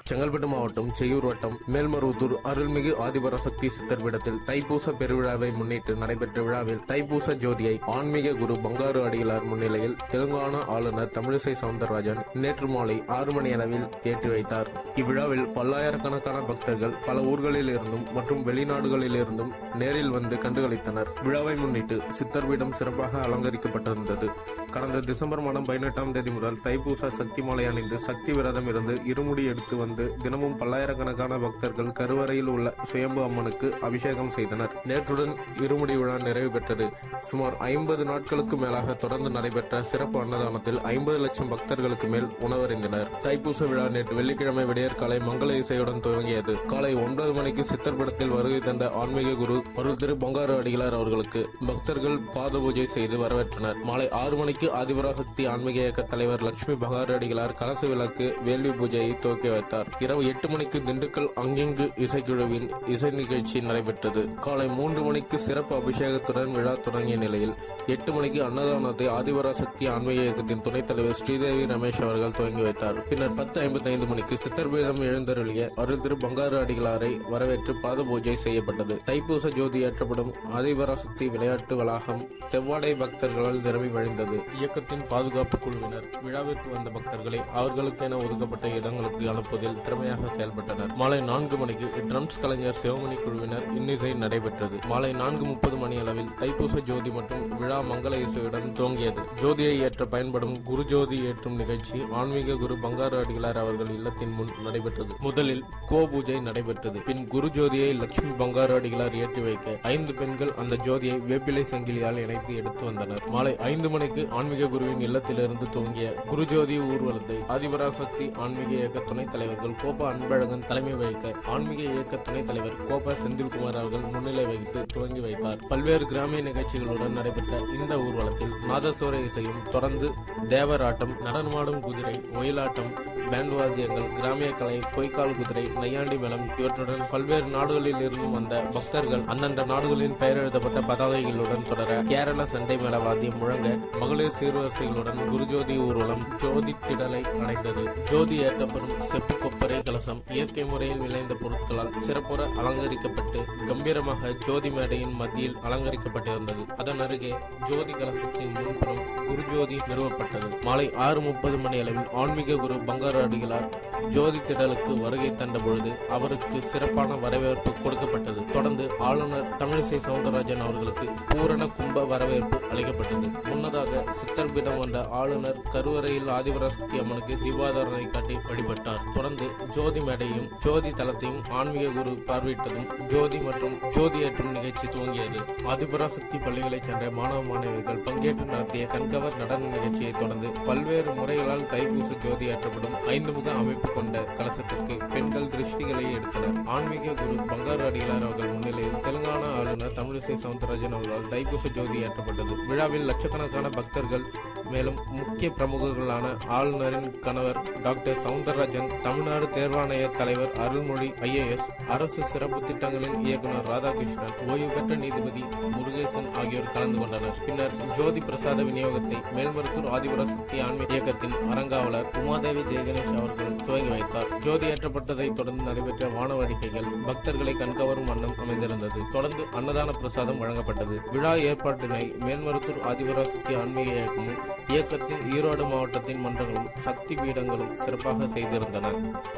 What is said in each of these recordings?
செங்கல்பட்டு மாவட்டம் செய்யூர் வட்டம் மேல்மருவத்தூர் அருள்மிகு ஆதிபராசக்தி சித்தர் பீடத்தில் தைப்பூச பெருவிழாவை முன்னிட்டு நடைபெற்ற விழாவில் தைப்பூச ஜோதியை ஆன்மீக குரு பங்காரு அடிகளார் முன்னிலையில் தெலுங்கானா ஆளுநர் தமிழிசை சவுந்தரராஜன் நேற்று மாலை ஆறு மணி அளவில் ஏற்றி வைத்தார் இவ்விழாவில் பல்லாயிரக்கணக்கான பக்தர்கள் பல ஊர்களில் இருந்தும் மற்றும் வெளிநாடுகளில் இருந்தும் நேரில் வந்து கண்டுகளித்தனர் விழாவை முன்னிட்டு சித்தர் பீடம் சிறப்பாக அலங்கரிக்கப்பட்டிருந்தது கடந்த டிசம்பர் மாதம் பதினெட்டாம் தேதி முதல் தைப்பூச சக்தி மாலை அணிந்து சக்தி விரதம் இருந்து இருமுடி எடுத்து வந்து தினமும் பல்லாயிரக்கணக்கான பக்தர்கள் கருவறையில் உள்ள சுயம்பு அம்மனுக்கு அபிஷேகம் செய்தனர் நேற்றுடன் இருமுடி விழா நிறைவு பெற்றது சுமார் ஐம்பது நாட்களுக்கு மேலாக தொடர்ந்து நடைபெற்ற சிறப்பு அன்னதானத்தில் ஐம்பது லட்சம் பக்தர்களுக்கு மேல் உணவருந்தினர் தைப்பூச விழா நேற்று வெள்ளிக்கிழமை விடியற்காலை மங்கள இசையுடன் துவங்கியது காலை ஒன்பது மணிக்கு சித்தர் படத்தில் வருகை தந்த ஆன்மீக குரு அருள் திரு பங்காரு அடிகளார் அவர்களுக்கு பக்தர்கள் பாத பூஜை செய்து வரவேற்றனர் மாலை ஆறு மணிக்கு ஆதிபராசக்தி ஆன்மீக இயக்க தலைவர் லட்சுமி பங்காரு அடிகளார் கலச விளக்கு வேள்வி பூஜையை துவக்கி வைத்தார் இரவு எட்டு மணிக்கு திண்டுக்கல் அங்கிங்கு இசைக்குழுவின் இசை நிகழ்ச்சி நடைபெற்றது காலை மூன்று மணிக்கு சிறப்பு அபிஷேகத்துடன் விழா தொடங்கிய நிலையில் எட்டு மணிக்கு அன்னதானத்தை ஆதிபராசக்தி ஆன்மீக இயக்கத்தின் துணைத் தலைவர் ஸ்ரீதேவி ரமேஷ் அவர்கள் துவங்கி வைத்தார் பின்னர் பத்து ஐம்பத்தி ஐந்து மணிக்கு சித்தர்பீடம் எழுந்தருளிய அருள் திரு பங்காரு அடிகளாரை வரவேற்று பாத பூஜை செய்யப்பட்டது தைப்பூச ஜோதி ஏற்றப்படும் ஆதிபராசக்தி விளையாட்டு வளாகம் செவ்வாடை பக்தர்களால் நிரம்பி வழிந்தது இயக்கத்தின் பாதுகாப்பு குழுவினர் விழாவிற்கு வந்த பக்தர்களை அவர்களுக்கென ஒதுக்கப்பட்ட இடங்களுக்கு அனுப்புவதில் திறமையாக செயல்பட்டனர் மாலை நான்கு மணிக்கு ட்ரம்ஸ் கலைஞர் சிவமணி குழுவினர் இன்னிசை நடைபெற்றது மாலை நான்கு முப்பது மணி அளவில் தைப்பூச ஜோதி மற்றும் விழா மங்கள இசையுடன் துவங்கியது ஜோதியை ஏற்ற பயன்படும் குரு ஜோதி ஏற்றும் நிகழ்ச்சி ஆன்மீக குரு பங்காரு அடிகளார் அவர்கள் இல்லத்தின் முன் நடைபெற்றது முதலில் கோ பூஜை நடைபெற்றது பின் குரு ஜோதியை லட்சுமி பங்காரு அடிகளார் ஏற்றி வைக்க ஐந்து பெண்கள் அந்த ஜோதியை வேப்பிலை சங்கிலியால் இணைத்து எடுத்து வந்தனர் மாலை ஐந்து மணிக்கு ஆன்மீக குருவின் இல்லத்திலிருந்து துவங்கிய குருஜோதி ஊர்வலத்தை ஆதிபராசக்தி ஆன்மீக இயக்க துணைத் தலைவர்கள் கோபா அன்பழகன் தலைமை வகிக்க ஆன்மீக இயக்க துணைத் தலைவர் கோபா செந்தில்குமார் அவர்கள் முன்னிலை வகித்து துவங்கி வைத்தார் பல்வேறு கிராமிய நிகழ்ச்சிகளுடன் நடைபெற்ற இந்த ஊர்வலத்தில் நாதஸ்வர இசையும் தொடர்ந்து தேவராட்டம் நடனமாடும் குதிரை ஒயிலாட்டம் பேண்ட் வாத்தியங்கள் கிராமிய கலை பொய்க்கால் குதிரை நையாண்டி மேளம் இவற்றுடன் பல்வேறு நாடுகளில் இருந்து வந்த பக்தர்கள் அந்தந்த நாடுகளின் பெயர் எழுதப்பட்ட பதாகைகளுடன் தொடர கேரள சண்டை மேள வாத்தியம் முழங்க மகளிர் சீர்வரிசைகளுடன் குருஜோதி ஊர்வலம் ஜோதி திடலை அடைந்தது ஜோதி ஏற்றப்படும் செப்பு கொப்பரை கலசம் இயற்கை முறையில் விளைந்த பொருட்களால் சிறப்புற அலங்கரிக்கப்பட்டு கம்பீரமாக ஜோதி மேடையின் மத்தியில் அலங்கரிக்கப்பட்டிருந்தது அதன் அருகே ஜோதி கலசத்தின் முன்புறம் குருஜோதி நிறுவப்பட்டது மாலை ஆறு முப்பது மணி அளவில் ஆன்மீக குரு பங்காரு அடிகளார் ஜோதி திடலுக்கு வருகை தந்த பொழுது அவருக்கு சிறப்பான வரவேற்பு கொடுக்கப்பட்டது தொடர்ந்து ஆளுநர் தமிழிசை சவுந்தரராஜன் அவர்களுக்கு பூரண கும்ப வரவேற்பு அளிக்கப்பட்டது முன்னதாக சித்தர்பீடம் வந்த ஆளுநர் கருவறையில் ஆதிபராசக்தி அம்மனுக்கு தீபாதாரணை காட்டி வழிபட்டார் தொடர்ந்து ஜோதி மேடையும் ஜோதி தலத்தையும் ஆன்மீக குரு பார்வையிட்டதும் ஜோதி மற்றும் ஜோதி ஏற்றும் நிகழ்ச்சி துவங்கியது ஆதிபராசக்தி பள்ளிகளைச் சேர்ந்த மாணவ மாணவிகள் பங்கேற்று நடத்திய கண்கவர் நடன நிகழ்ச்சியை தொடர்ந்து பல்வேறு முறைகளால் தைப்பூச ஜோதி ஏற்றப்படும் ஐந்து முக அமைப்பு கொண்ட கலசத்திற்கு பெண்கள் திருஷ்டிகளை எடுத்தனர் ஆன்மீக குரு பங்காரு அடிகளார் அவர்கள் முன்னிலையில் தெலுங்கானா ஆளுநர் தமிழிசை சவுந்தரராஜன் அவர்களால் தைப்பூச ஜோதி ஏற்றப்பட்டது விழாவில் லட்சக்கணக்கான பக்தர்கள் மேலும் முக்கிய பிரமுகர்களான ஆளுநரின் கணவர் டாக்டர் சவுந்தரராஜன் தமிழ்நாடு தேர்வாணைய தலைவர் அருள்மொழி ஐஏஎஸ் அரசு சிறப்பு திட்டங்களின் இயக்குனர் ராதாகிருஷ்ணன் ஓய்வு பெற்ற நீதிபதி முருகேசன் ஆகியோர் கலந்து கொண்டனர் பின்னர் ஜோதி பிரசாத விநியோகத்தை மேல்மருத்தூர் ஆதிபராசக்தி ஆன்மீக இயக்கத்தின் அரங்காவலர் உமாதேவி ஜெயகணேஷ் அவர்கள் துவங்கி வைத்தார் ஜோதி ஏற்றப்பட்டதை தொடர்ந்து நடைபெற்ற வானவேடிக்கைகள் பக்தர்களை கண்கவரும் வண்ணம் அமைந்திருந்தது தொடர்ந்து அன்னதான பிரசாதம் வழங்கப்பட்டது விழா ஏற்பாட்டினை மேல்மருத்தூர் ஆதிபராசக்தி ஆன்மீக இயக்கமும் இயக்கத்தின் ஈரோடு மாவட்டத்தின் மன்றங்களும் சக்தி பீடங்களும் சிறப்பாக செய்திருந்தன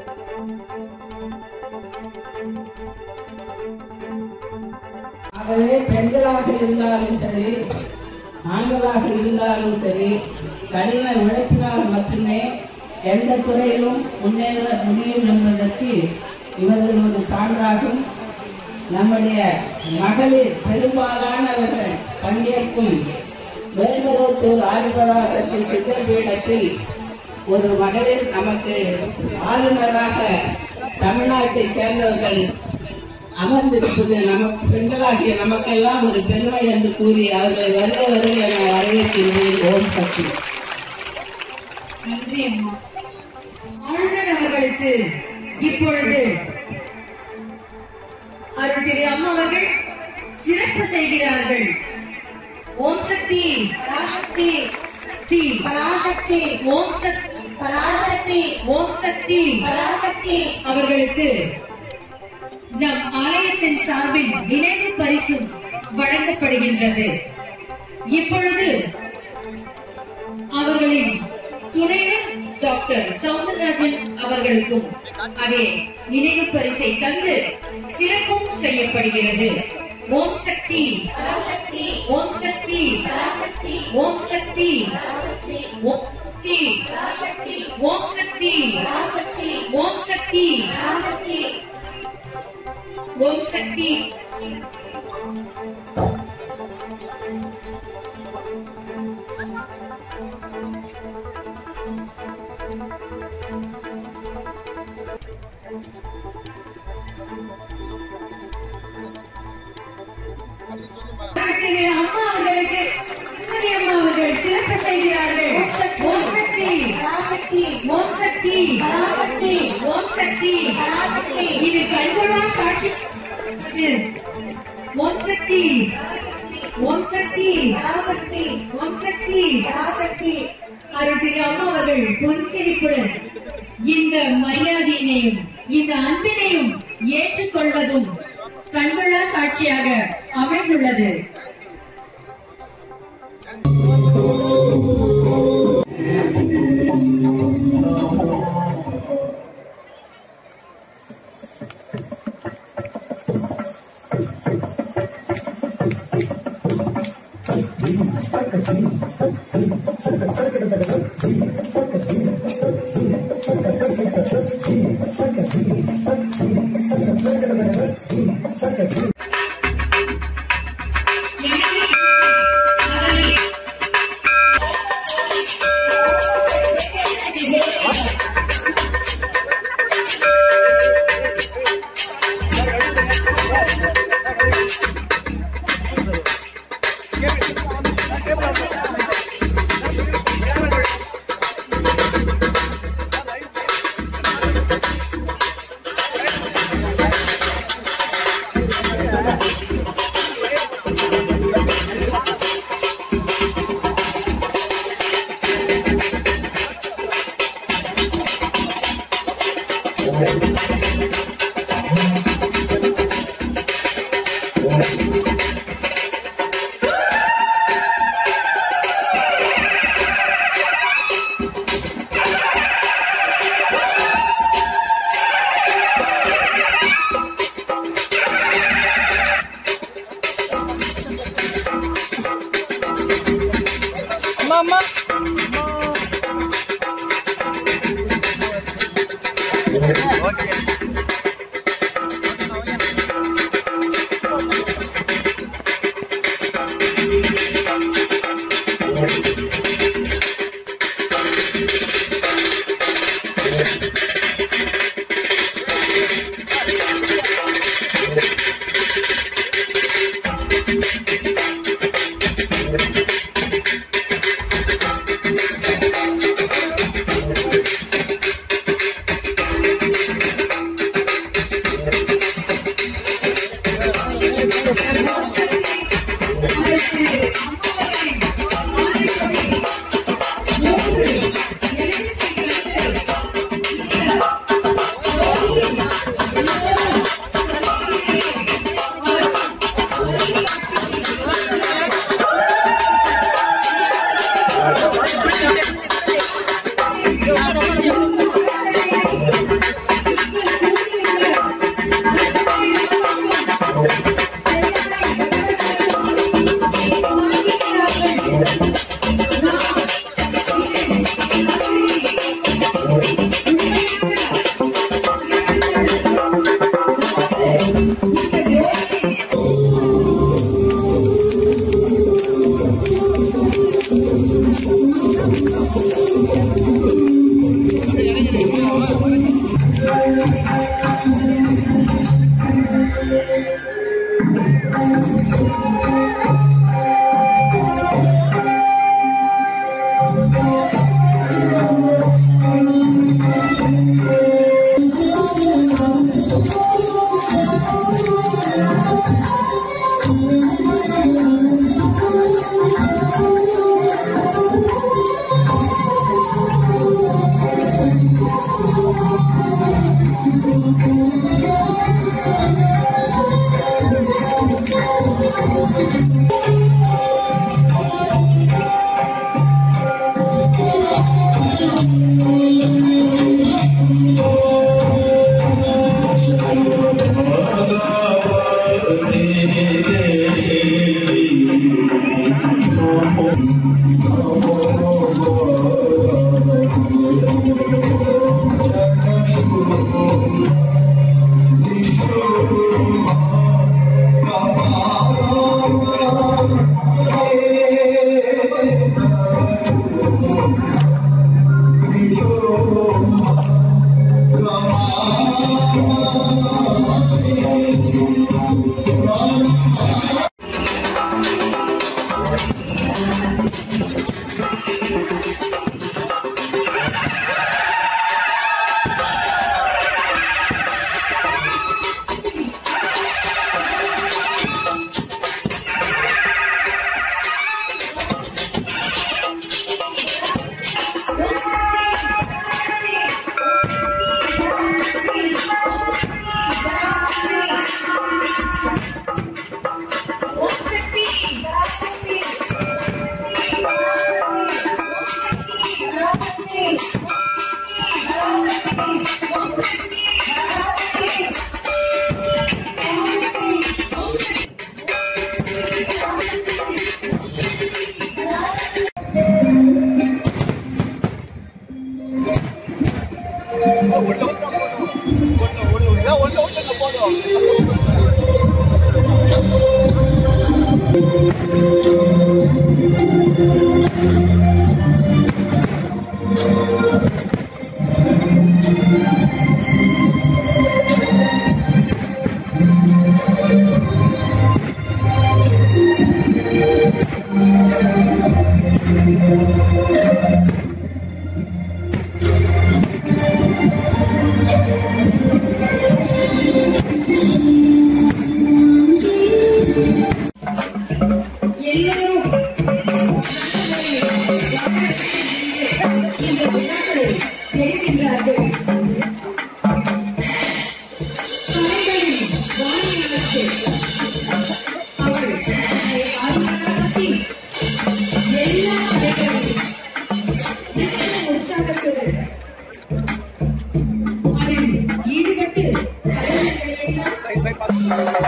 ஆகவே பெண்களாக இருந்தாலும் சரி ஆண்களாக இருந்தாலும் சரி கடின உழைப்பினால் மட்டுமே எந்த துறையிலும் முன்னேற முடியும் என்பதற்கு இவர்கள் ஒரு சான்றாகும் நம்முடைய மகளிர் பெரும்பாலானவர்கள் பங்கேற்கும் வேலுவத்தூர் ஆதிபராசக்தி சித்தர் பீடத்தில் ஒரு மகளிர் நமக்கு ஆளுநராக தமிழ்நாட்டை சேர்ந்தவர்கள் அமர்ந்திருப்பது நமக்கு பெண்களாகிய நமக்கெல்லாம் ஒரு பெருமை என்று கூறி அவர்களை வருக வருக என வரவேற்கின்றேன் ஓம் சக்தி நன்றி அம்மா ஆளுநர் அவர்களுக்கு இப்பொழுது அருள் திரு அம்மா அவர்கள் சிறப்பு செய்கிறார்கள் ஓம் சக்தி பராசக்தி பராசக்தி ஓம் சக்தி பராசக்தி ஓம் சக்தி பராசக்தி அவர்களுக்கு நம் ஆலயத்தின் சார்பில் நினைவு பரிசும் வழங்கப்படுகின்றது இப்பொழுது அவர்களின் துணைவர் டாக்டர் சவுந்தரராஜன் அவர்களுக்கும் அதே நினைவு பரிசை தந்து சிறப்பும் செய்யப்படுகிறது ஓம் சக்தி பராசக்தி ஓம் சக்தி பராசக்தி ஓம் சக்தி பராசக்தி ஓம் சக்தி பராசக்தி ஓம் சக்தி பராசக்தி ஓம் சக்தி பராசக்தி ஓம் சக்தி அம்மா அவர்களுக்கு திருமதி அம்மா அவர்கள் சிறப்பு செய்கிறார்கள் ஓம் சக்தி பராசக்தி ஓம் சக்தி பராசக்தி ஓம் சக்தி பராசக்தி இது கண்கொள்ளா காட்சி ஓம் சக்தி ஓம் சக்தி பராசக்தி ஓம் சக்தி பராசக்தி அருள்திரு அம்மா அவர்கள் புன்சிரிப்புடன் இந்த மரியாதையினையும் இந்த அன்பினையும் ஏற்றுக்கொள்வதும் கண்கொள்ளா காட்சியாக அமைந்துள்ளது எல்லோரும் இந்த விழாக்களை தெரிவிக்கிறார்கள் கலைகளின் வாணியனுக்கு அவள் தன்னை அறிமுகப்படுத்தி எல்லா கலைகளையும் மிக்க உற்சாகத்துடன் அதில் ஈடுபட்டு கலைஞர்களை எல்லாம்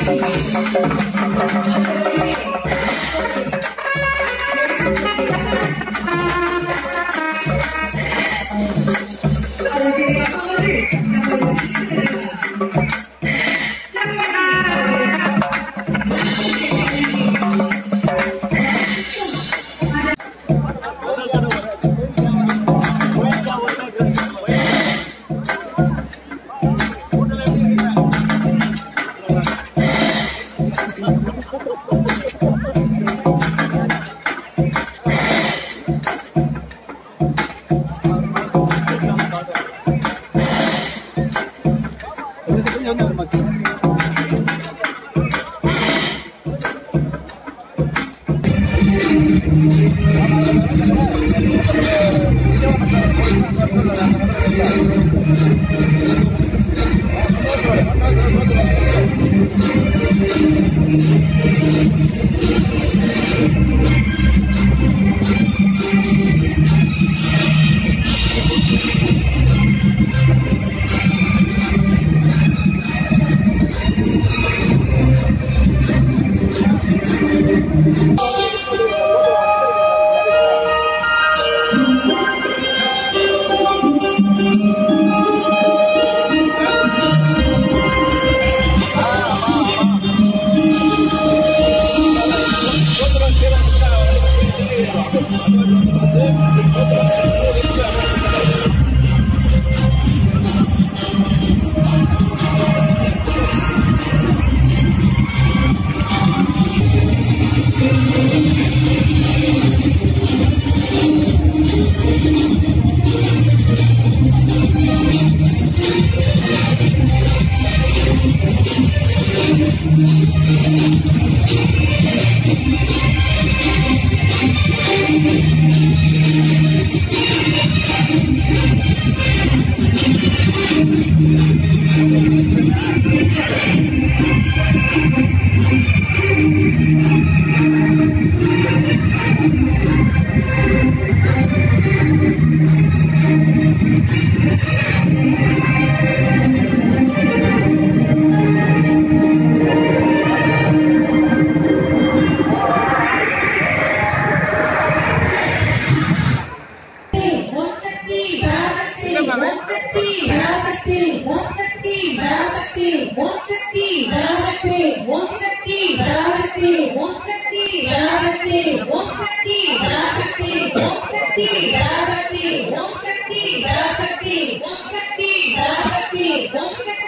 ஓம் சக்தி பராசக்தி ஓம் சக்தி பராசக்தி ஓம் சக்தி பராசக்தி ஓம் சக்தி பராசக்தி ஓம் சக்தி பராசக்தி ஓம் சக்தி பராசக்தி ஓம் சக்தி பராசக்தி ஓம் சக்தி பராசக்தி ஓம் சக்தி பராசக்தி ஓம் சக்தி பராசக்தி ஓம் சக்தி